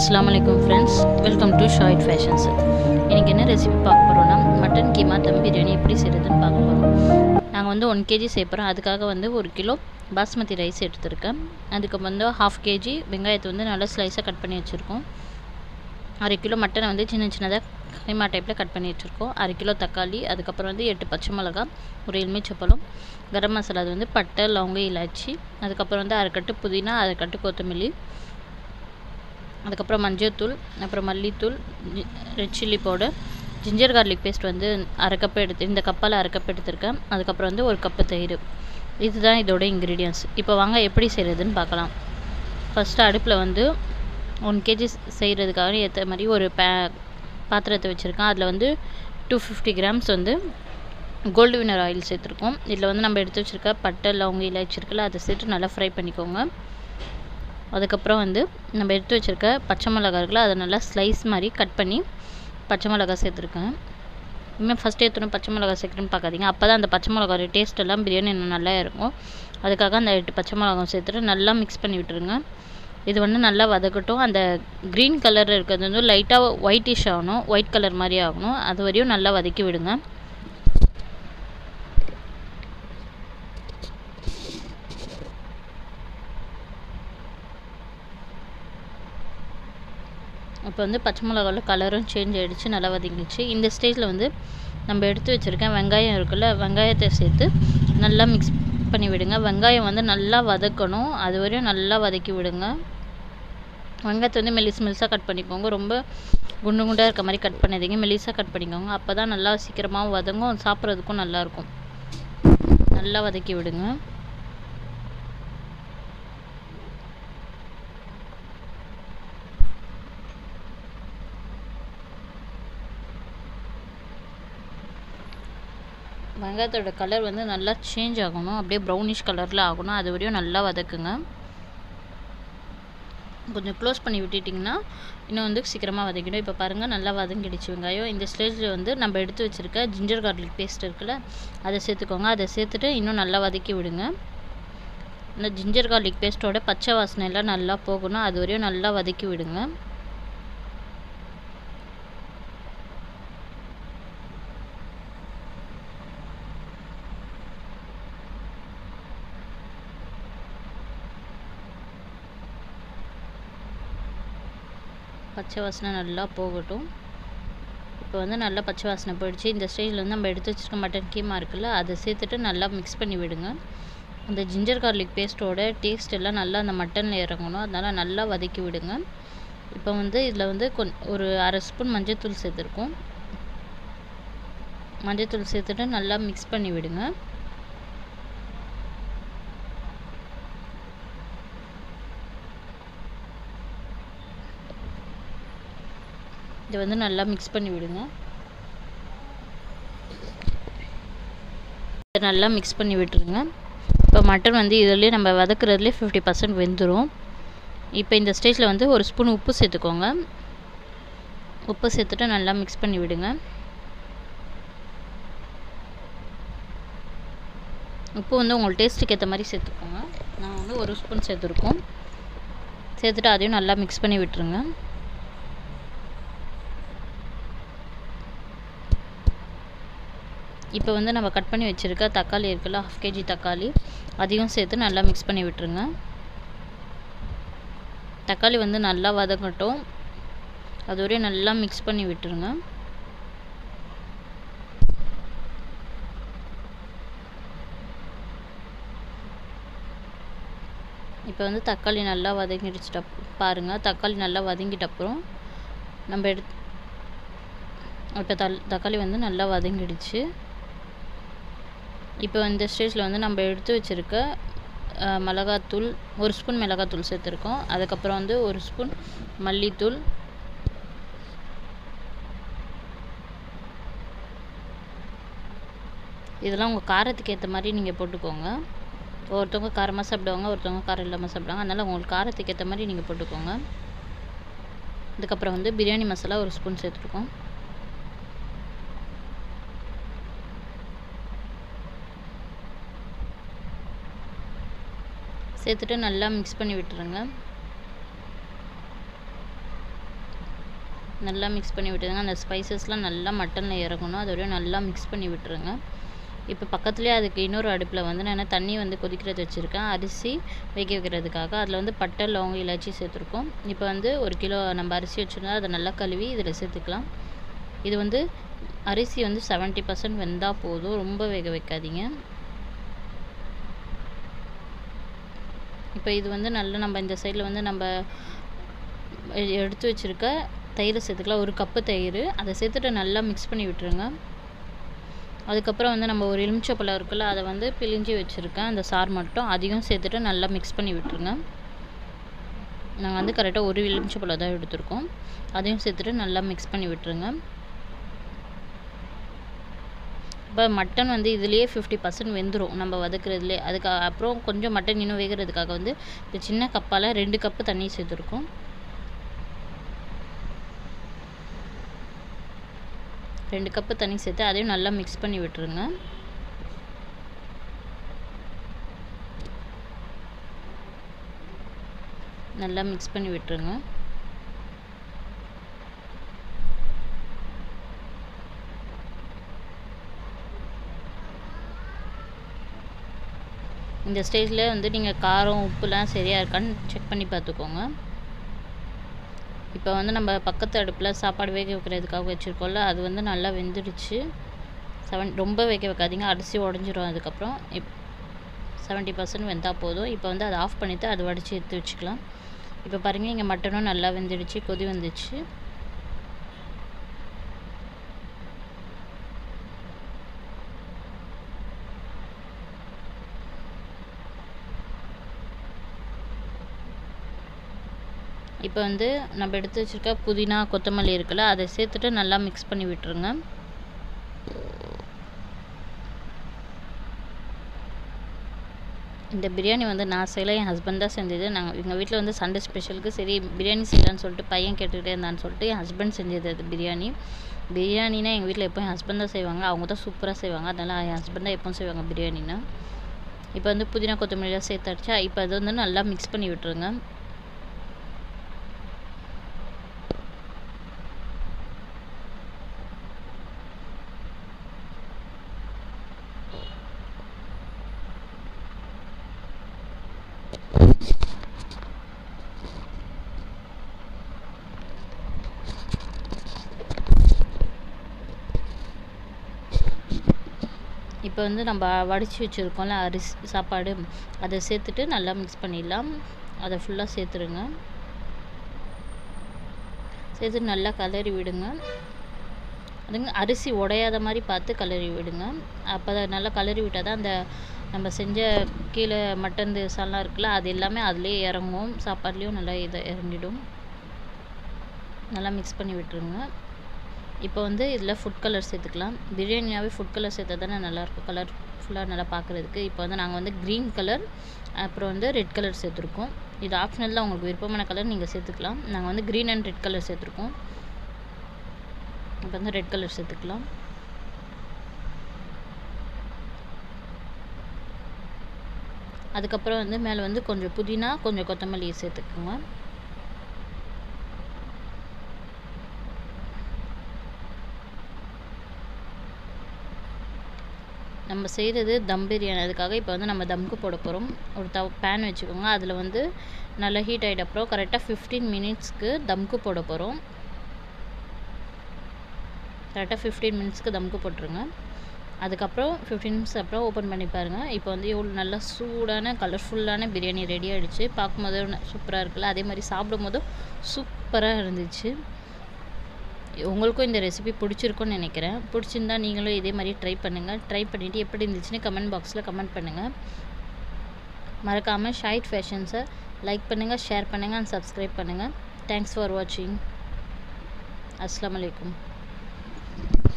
அஸ்ஸலாமு அலைக்கும் friends welcome to Shaid fashions இன்றைக்கி என்ன ரெசிபி பார்க்க போகிறோன்னா மட்டன் கீமா தம் பிரியாணி எப்படி செய்கிறதுன்னு பார்க்க போகிறோம் நாங்கள் வந்து ஒன் கேஜி செய்யப்போகிறோம் அதுக்காக வந்து ஒரு கிலோ பாஸ்மதி ரைஸ் எடுத்திருக்கேன் அதுக்கு வந்து ஹாஃப் கேஜி வெங்காயத்தை வந்து நல்லா ஸ்லைஸாக கட் பண்ணி வச்சுருக்கோம் அரை கிலோ மட்டனை வந்து சின்ன சின்னதாக கைமா டைப்பில் கட் பண்ணி வச்சுருக்கோம் அரை கிலோ தக்காளி அதுக்கப்புறம் வந்து எட்டு பச்சை மிளகா ஒரு எலுமிச்சப்பழம் கரம் மசாலா அது வந்து பட்டை லவங்க இலாச்சி அதுக்கப்புறம் வந்து அரைக்கட்டு புதினா அரைக்கட்டு கொத்தமல்லி அதுக்கப்புறம் மஞ்சள்தூள் அப்புறம் மல்லித்தூள் red chilli powder ginger garlic paste வந்து அரை கப் எடுத்து இந்த கப்பால் அரை கப் எடுத்திருக்கேன் அதுக்கப்புறம் வந்து ஒரு கப்பு தயிர் இதுதான் இதோட இன்க்ரீடியன்ஸ் இப்போ வாங்க எப்படி செய்கிறதுன்னு பார்க்கலாம் ஃபஸ்ட்டு அடுப்பில் வந்து ஒன் கேஜி செய்கிறதுக்காக ஏற்ற மாதிரி ஒரு பே பாத்திரத்தை வச்சுருக்கேன் அதில் வந்து டூ ஃபிஃப்டி கிராம்ஸ் வந்து கோல்டு வினர் ஆயில் சேர்த்துருக்கோம் இதில் வந்து நம்ம எடுத்து வச்சுருக்க பட்டை லவங்க இலாச்சி இருக்குல்ல அதை சேர்த்து நல்லா ஃப்ரை பண்ணிக்கோங்க அதுக்கப்புறம் வந்து நம்ம எடுத்து வச்சுருக்க பச்சை மிளகா இருக்குல்ல அதை நல்லா ஸ்லைஸ் மாதிரி கட் பண்ணி பச்சை மிளகா சேர்த்துருக்கேன் இனிமேல் ஃபஸ்ட் எடுத்துணும் பச்சை மிளகா சேர்க்குறேன்னு பார்க்காதீங்க அப்போ தான் அந்த பச்சை மிளகாவோட டேஸ்ட் எல்லாம் பிரியாணி இன்னும் நல்லா இருக்கும் அதுக்காக அந்த எட்டு பச்சை மிளகாவும் சேர்த்துட்டு நல்லா மிக்ஸ் பண்ணி விட்டுருங்க இது வந்து நல்லா வதக்கட்டும் அந்த க்ரீன் கலர் இருக்கிறது வந்து லைட்டாக ஒயிட்டிஷ் ஆகணும் ஒயிட் கலர் மாதிரி ஆகணும் அது வரையும் நல்லா வதக்கி விடுங்க இப்போ வந்து பச்சை மிளகாவில் கலரும் சேஞ்ச் ஆகிடுச்சு நல்லா வதங்கிடுச்சு இந்த ஸ்டேஜில் வந்து நம்ம எடுத்து வச்சுருக்கேன் வெங்காயம் இருக்குல்ல வெங்காயத்தை சேர்த்து நல்லா மிக்ஸ் பண்ணி விடுங்க வெங்காயம் வந்து நல்லா வதக்கணும் அது வரையும் நல்லா வதக்கி விடுங்க வெங்காயத்தை வந்து மெலிஸ் மெலிசாக கட் பண்ணிக்கோங்க ரொம்ப குண்டு குண்டாக இருக்க மாதிரி கட் பண்ணாதீங்க மெலிசாக கட் பண்ணிக்கோங்க அப்போ தான் நல்லா சீக்கிரமாக வதங்கும் சாப்பிட்றதுக்கும் நல்லாயிருக்கும் நல்லா வதக்கி விடுங்க வெங்காயத்தோட கலர் வந்து நல்லா சேஞ்ச் ஆகணும் அப்படியே ப்ரௌனிஷ் கலரில் ஆகணும் அது வரையும் நல்லா வதக்குங்க கொஞ்சம் க்ளோஸ் பண்ணி விட்டுட்டிங்கன்னா இன்னும் வந்து சீக்கிரமாக வதக்கிடும் இப்போ பாருங்கள் நல்லா வதங்கிடுச்சு வெங்காயம் இந்த ஸ்டேஜில் வந்து நம்ம எடுத்து வச்சுருக்க ஜிஞ்சர் கார்லிக் பேஸ்ட் இருக்குல்ல அதை சேர்த்துக்கோங்க அதை சேர்த்துட்டு இன்னும் நல்லா வதக்கி விடுங்க இந்த ஜிஞ்சர் கார்லிக் பேஸ்ட்டோட பச்சை வாசனை எல்லாம் நல்லா போகணும் அது வரையும் நல்லா வதக்கி விடுங்க பச்சை வாசனை நல்லா போகட்டும் இப்போ வந்து நல்லா பச்சை வாசனை போயிடுச்சு இந்த ஸ்டேஜில் வந்து நம்ம எடுத்து வச்சுருக்க மட்டன் கீமா இருக்குல்ல அதை சேர்த்துட்டு நல்லா மிக்ஸ் பண்ணி விடுங்க அந்த ஜிஞ்சர் கார்லிக் பேஸ்ட்டோட டேஸ்ட் எல்லாம் நல்லா அந்த மட்டனில் இறங்கணும் அதனால் நல்லா வதக்கி விடுங்க இப்போ வந்து இதில் வந்து கொஞ் ஒரு அரை ஸ்பூன் மஞ்சள்தூள் சேர்த்துருக்கோம் மஞ்சள்தூள் சேர்த்துட்டு நல்லா மிக்ஸ் பண்ணி விடுங்க இதை வந்து நல்லா மிக்ஸ் பண்ணி விடுங்க இதை நல்லா மிக்ஸ் பண்ணி விட்டுருங்க இப்போ மட்டன் வந்து இதுலேயே நம்ம வதக்குறதுலேயே ஃபிஃப்டி பர்சன்ட் வெந்துடும் இப்போ இந்த ஸ்டேஜில் வந்து ஒரு ஸ்பூன் உப்பு சேர்த்துக்கோங்க உப்பு சேர்த்துட்டு நல்லா மிக்ஸ் பண்ணி விடுங்க உப்பு வந்து உங்கள் டேஸ்ட்டுக்கு ஏற்ற மாதிரி சேர்த்துக்கோங்க நான் வந்து ஒரு ஸ்பூன் சேர்த்துருக்கோம் சேர்த்துட்டு அதையும் நல்லா மிக்ஸ் பண்ணி விட்டுருங்க இப்போ வந்து நம்ம கட் பண்ணி வச்சுருக்க தக்காளி இருக்குல்ல ஹாஃப் கேஜி தக்காளி அதையும் சேர்த்து நல்லா மிக்ஸ் பண்ணி விட்டுருங்க தக்காளி வந்து நல்லா வதங்கட்டும் அது வரையும் நல்லா மிக்ஸ் பண்ணி விட்டுருங்க இப்போ வந்து தக்காளி நல்லா வதங்கிடுச்சிட்ட பாருங்கள் தக்காளி நல்லா வதங்கிட்ட அப்புறம் நம்ம எடுத்து இப்போ தல் தக்காளி வந்து நல்லா வதங்கிடுச்சு இப்போ இந்த ஸ்டேஜில் வந்து நம்ம எடுத்து வச்சுருக்க மிளகாத்தூள் ஒரு ஸ்பூன் மிளகாத்தூள் சேர்த்துருக்கோம் அதுக்கப்புறம் வந்து ஒரு ஸ்பூன் மல்லித்தூள் இதெல்லாம் உங்கள் காரத்துக்கு ஏற்ற மாதிரி நீங்கள் போட்டுக்கோங்க ஒருத்தவங்க காரமாக சாப்பிடுவாங்க ஒருத்தவங்க காரம் இல்லாமல் சாப்பிடுவாங்க அதனால் உங்களுக்கு காரத்துக்கு ஏற்ற மாதிரி நீங்கள் போட்டுக்கோங்க அதுக்கப்புறம் வந்து பிரியாணி மசாலா ஒரு ஸ்பூன் சேர்த்துருக்கோம் சேர்த்துட்டு நல்லா மிக்ஸ் பண்ணி விட்டுருங்க நல்லா மிக்ஸ் பண்ணி விட்டுருங்க அந்த ஸ்பைசஸ்லாம் நல்லா மட்டனில் இறங்கணும் அது வரையும் நல்லா மிக்ஸ் பண்ணி விட்டுருங்க இப்போ பக்கத்துலேயே அதுக்கு இன்னொரு அடுப்பில் வந்து நான் தண்ணி வந்து கொதிக்கிறது வச்சுருக்கேன் அரிசி வேக வைக்கிறதுக்காக அதில் வந்து பட்டை லவங்கம் இலாச்சி சேர்த்துருக்கோம் இப்போ வந்து ஒரு கிலோ நம்ம அரிசி வச்சுருந்தா அதை நல்லா கழுவி இதில் சேர்த்துக்கலாம் இது வந்து அரிசி வந்து செவன்ட்டி பர்சன்ட் வெந்தால் போதும் ரொம்ப வேக வைக்காதீங்க இப்போ இது வந்து நல்லா நம்ம இந்த சைடில் வந்து நம்ம எடுத்து வச்சுருக்க தயிர் சேர்த்துக்கலாம் ஒரு கப்பு தயிர் அதை சேர்த்துட்டு நல்லா மிக்ஸ் பண்ணி விட்டுருங்க அதுக்கப்புறம் வந்து நம்ம ஒரு எலுமிச்சப்பழம் இருக்குல்ல அதை வந்து பிழிஞ்சி வச்சுருக்கேன் அந்த சார் மட்டும் அதையும் சேர்த்துட்டு நல்லா மிக்ஸ் பண்ணி விட்டுருங்க நாங்கள் வந்து கரெக்டாக ஒரு எலுமிச்சப்பழம் தான் எடுத்திருக்கோம் அதையும் சேர்த்துட்டு நல்லா மிக்ஸ் பண்ணி விட்டுருங்க இப்போ மட்டன் வந்து இதுலேயே ஃபிஃப்டி பர்சன்ட் வெந்துடும் நம்ம வதக்குறதுலே அதுக்கு அப்புறம் கொஞ்சம் மட்டன் இன்னும் வேகிறதுக்காக வந்து இந்த சின்ன கப்பால் ரெண்டு கப்பு தண்ணி சேர்த்துருக்கோம் ரெண்டு கப்பு தண்ணி சேர்த்து அதையும் நல்லா மிக்ஸ் பண்ணி விட்டுருங்க நல்லா மிக்ஸ் பண்ணி விட்டுருங்க இந்த ஸ்டேஜில் வந்து நீங்கள் காரம் உப்புலாம் சரியாக இருக்கான்னு செக் பண்ணி பார்த்துக்கோங்க இப்போ வந்து நம்ம பக்கத்து அடுப்பில் சாப்பாடு வேக வைக்கிறதுக்காக வச்சுருக்கோம்ல அது வந்து நல்லா வெந்துடுச்சு செவன் ரொம்ப வேக வைக்காதீங்க அரிசி உடஞ்சிரும் அதுக்கப்புறம் இப் செவன்ட்டி பர்சன்ட் வெந்தால் போதும் இப்போ வந்து அதை ஆஃப் பண்ணிவிட்டு அதை வடித்து எடுத்து வச்சுக்கலாம் இப்போ பாருங்கள் இங்கே மட்டனும் நல்லா வெந்துடுச்சு கொதி வந்துடுச்சு இப்போ வந்து நம்ம எடுத்து வச்சுருக்க புதினா கொத்தமல்லி இருக்குல்ல அதை சேர்த்துட்டு நல்லா மிக்ஸ் பண்ணி விட்டுருங்க இந்த பிரியாணி வந்து நான் செய்யலை என் ஹஸ்பண்ட் தான் செஞ்சது நாங்கள் எங்கள் வீட்டில் வந்து சண்டே ஸ்பெஷலுக்கு சரி பிரியாணி செய்யலான்னு சொல்லிட்டு பையன் கேட்டுக்கிட்டே இருந்தான்னு சொல்லிட்டு என் ஹஸ்பண்ட் செஞ்சது அது பிரியாணி பிரியாணினா எங்கள் வீட்டில் எப்போயும் என் ஹஸ்பண்ட் தான் செய்வாங்க அவங்க தான் சூப்பராக செய்வாங்க அதனால் என் ஹஸ்பண்ட் தான் எப்பவும் செய்வாங்க பிரியாணினா இப்போ வந்து புதினா கொத்தமல்லிலாம் சேர்த்து அடிச்சா இப்போ அது வந்து நல்லா மிக்ஸ் பண்ணி விட்டுருங்க இப்போ வந்து நம்ம வடித்து வச்சுருக்கோம்ல அரிசி சாப்பாடு அதை சேர்த்துட்டு நல்லா மிக்ஸ் பண்ணிடலாம் அதை ஃபுல்லாக சேர்த்துருங்க சேர்த்துட்டு நல்லா கலரி விடுங்க அதுங்க அரிசி உடையாத மாதிரி பார்த்து கலரி விடுங்க அப்போ தான் நல்லா கலரி விட்டால் தான் அந்த நம்ம செஞ்ச கீழே மட்டன் சாலாம் இருக்குல்ல அது எல்லாமே அதிலே இறங்கும் சாப்பாட்லேயும் நல்லா இதை இறங்கிடும் நல்லா மிக்ஸ் பண்ணி விட்டுருங்க இப்போ வந்து இதில் ஃபுட் கலர் சேர்த்துக்கலாம் பிரியாணியாகவே ஃபுட் கலர் சேர்த்தா தானே நல்லாயிருக்கும் கலர் ஃபுல்லாக நல்லா பார்க்குறதுக்கு இப்போ வந்து நாங்கள் வந்து க்ரீன் கலர் அப்புறம் வந்து ரெட் கலர் சேர்த்துருக்கோம் இது ஆப்ஷனல் தான் உங்களுக்கு விருப்பமான கலர் நீங்கள் சேர்த்துக்கலாம் நாங்கள் வந்து க்ரீன் அண்ட் ரெட் கலர் சேர்த்துருக்கோம் இப்போ வந்து ரெட் கலர் சேர்த்துக்கலாம் அதுக்கப்புறம் வந்து மேலே வந்து கொஞ்சம் புதினா கொஞ்சம் கொத்தமல்லி சேர்த்துக்கோங்க நம்ம செய்கிறது தம் பிரியாணி அதுக்காக இப்போ வந்து நம்ம தம்க்கு போட போகிறோம் ஒரு தவ பேன் வச்சுக்கோங்க அதில் வந்து நல்லா ஹீட் ஆகிட்ட அப்புறம் கரெக்டாக ஃபிஃப்டீன் மினிட்ஸ்க்கு தம்க்கு போட போகிறோம் கரெக்டாக ஃபிஃப்டீன் மினிட்ஸ்க்கு தம்க்கு போட்டுருங்க அதுக்கப்புறம் ஃபிஃப்டீன் மினிட்ஸ் அப்புறம் ஓப்பன் பண்ணி பாருங்கள் இப்போ வந்து எவ்வளோ நல்லா சூடான கலர்ஃபுல்லான பிரியாணி ரெடி ஆகிடுச்சு பார்க்கும்போது சூப்பராக இருக்குல்ல அதே மாதிரி சாப்பிடும் போதும் சூப்பராக இருந்துச்சு உங்களுக்கும் இந்த ரெசிபி பிடிச்சிருக்கும்னு நினைக்கிறேன் பிடிச்சிருந்தா நீங்களும் இதே மாதிரி ட்ரை பண்ணுங்கள் ட்ரை பண்ணிவிட்டு எப்படி இருந்துச்சுன்னு கமெண்ட் பாக்ஸில் கமெண்ட் பண்ணுங்கள் மறக்காமல் ஷைட் ஃபேஷன்ஸை லைக் பண்ணுங்கள் ஷேர் பண்ணுங்கள் அண்ட் சப்ஸ்கிரைப் பண்ணுங்கள் தேங்க்ஸ் ஃபார் வாட்சிங் அஸ்லாம் வலைக்கம்